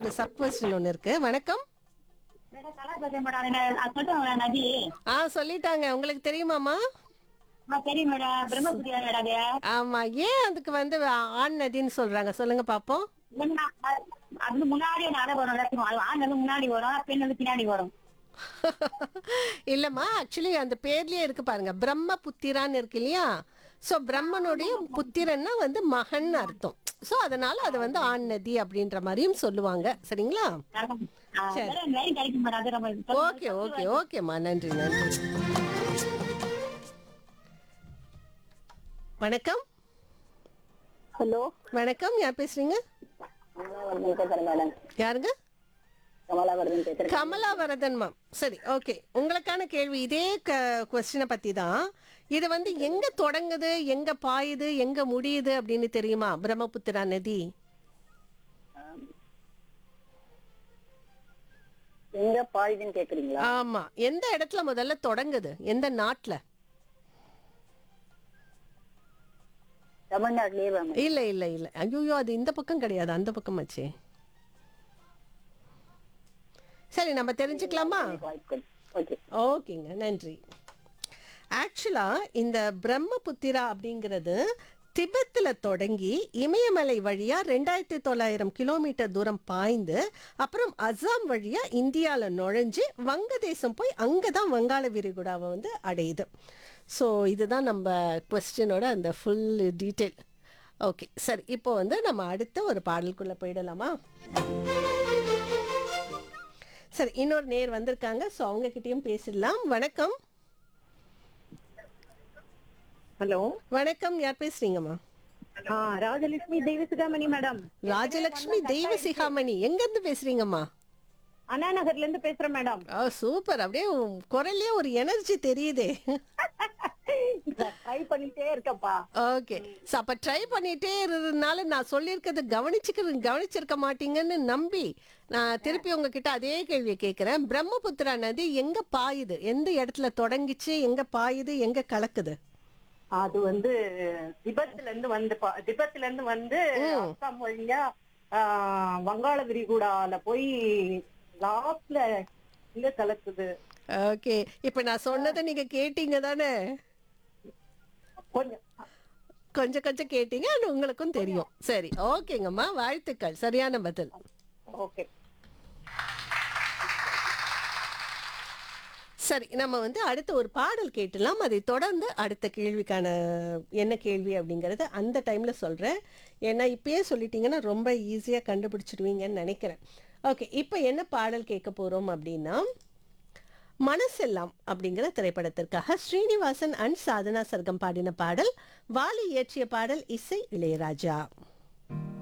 உங்களுக்கு sub question ஒன்று இருக்கு வணக்கம் மேடம் கலா பேசுறேன் மேடம் என்ன- நான் சொல்றேன் நதி ஆ சொல்லிட்டாங்க உங்களுக்கு தெரியுமாமா ஆ தெரியும் மேடம் பிரம்மபுரியா மேடம் அது ஆமா ஏன் அதுக்கு வந்து ஆண் நதின்னு சொல்றாங்க சொல்லுங்க பாப்போம் முன்னா- அது அது முன்னாடி நட வரும் எல்லாத்தையும் அது ஆண் வந்து முன்னாடி வரும் பெண் வந்து பின்னாடி வரும் இல்லம்மா ஆக்சுவலி அந்த பேர்லயே இருக்கு பாருங்க பிரம்ம புத்திரான்னு இருக்கு இல்லையா சோ பிரம்மனுடைய புத்திரன்னா வந்து மகன் அர்த்தம் சோ அதனால அது வந்து ஆண் நதி அப்படின்ற மாதிரியும் சொல்லுவாங்க சரிங்களா ஆ, மேடம் லைன் கிடைக்கும் மேடம் அது ரொம்ப ஓகே ஓகே ஓகேம்மா நன்றி நன்றி வணக்கம் ஹலோ வணக்கம் யார் பேசுறீங்க பேசுறேன் மேடம் யாருங்க கமலாவரதன் பேசுறேன் கமலாவரதன் மேம் சரி ஓகே உங்களுக்கான கேள்வி இதே கொஸ்டினை பத்தி தான் இது வந்து எங்க தொடங்குது எங்க பாயுது எங்க முடியுது அப்படின்னு தெரியுமா பிரம்மபுத்திரா நதி எங்க பாயுதுன்னு கேக்குறீங்களா ஆமா எந்த இடத்துல முதல்ல தொடங்குது எந்த நாட்டுல தமிழ்நாட்டிலேயே வாங்க இல்ல இல்ல இல்ல ஐயோ அது இந்த பக்கம் கிடையாது அந்த பக்கம் ஆச்சே சரி நம்ம தெரிஞ்சுக்கலாமா வாய்ப்புகள் ஓகே ஓகேங்க நன்றி ஆக்சுவலா இந்த பிரம்மபுத்திரா அப்படிங்கிறது திபெத்தில் தொடங்கி இமயமலை வழியா ரெண்டாயிரத்தி தொள்ளாயிரம் கிலோமீட்டர் தூரம் பாய்ந்து அப்புறம் அஸ்ஸாம் வழியா இந்தியாவில் நுழைஞ்சு வங்கதேசம் போய் அங்கே தான் வங்காள விரிகுடாவை வந்து அடையுது ஸோ இதுதான் நம்ம கொஸ்டினோட அந்த ஃபுல் டீட்டெயில் ஓகே சரி இப்போ வந்து நம்ம அடுத்த ஒரு பாடலுக்குள்ளே போயிடலாமா சரி இன்னொரு நேர் வந்திருக்காங்க ஸோ அவங்க கிட்டயும் பேசிடலாம் வணக்கம் ஹலோ வணக்கம் யார் பேசுறீங்கம்மா ஆ ராஜலட்சுமி தெய்வசுகாமணி மேடம் ராஜலட்சுமி தெய்வ சிகாமணி எங்க இருந்து பேசுறீங்கம்மா அண்ணா நகர்ல இருந்து பேசுறேன் மேடம் ஆ சூப்பர் அப்படியே உன் குரல்லே ஒரு எனர்ஜி தெரியுதே ட்ரை பண்ணிட்டே இருக்கப்பா ஓகே ஸோ அப்போ ட்ரை பண்ணிட்டே இருந்ததுனால நான் சொல்லியிருக்கிறது கவனிச்சுக்க கவனிச்சிருக்க மாட்டீங்கன்னு நம்பி நான் திருப்பி உங்ககிட்ட அதே கேள்வியை கேட்குறேன் பிரம்மபுத்திரா நதி எங்க பாயுது எந்த இடத்துல தொடங்கிச்சு எங்க பாயுது எங்க கலக்குது அது வந்து திபத்துல இருந்து வந்து பா- திபத்துல இருந்து வந்து அஸ்ஸாம் வழியா ஆ, வங்காள விரிகுடால போய் லாஸ்ட்ல இங்க கலக்குது ஓகே இப்போ நான் சொன்னதை நீங்க கேட்டீங்க தானே கொஞ்சம் கொஞ்சம் கொஞ்சம் கேட்டீங்க அது உங்களுக்கும் தெரியும் சரி ஓகேங்கம்மா வாழ்த்துக்கள் சரியான பதில் ஓகே சரி நம்ம வந்து அடுத்த ஒரு பாடல் கேட்டலாம் அதை தொடர்ந்து அடுத்த கேள்விக்கான என்ன கேள்வி அப்படிங்கறத அந்த டைம்ல சொல்றேன் ஏன்னா இப்பயே சொல்லிட்டீங்கன்னா ரொம்ப ஈஸியா கண்டுபிடிச்சிடுவீங்கன்னு நினைக்கிறேன் ஓகே இப்போ என்ன பாடல் கேட்க போறோம் அப்படின்னா மனசெல்லாம் அப்படிங்கிற திரைப்படத்திற்காக ஸ்ரீனிவாசன் அண்ட் சாதனா சர்க்கம் பாடின பாடல் வாலி இயற்றிய பாடல் இசை இளையராஜா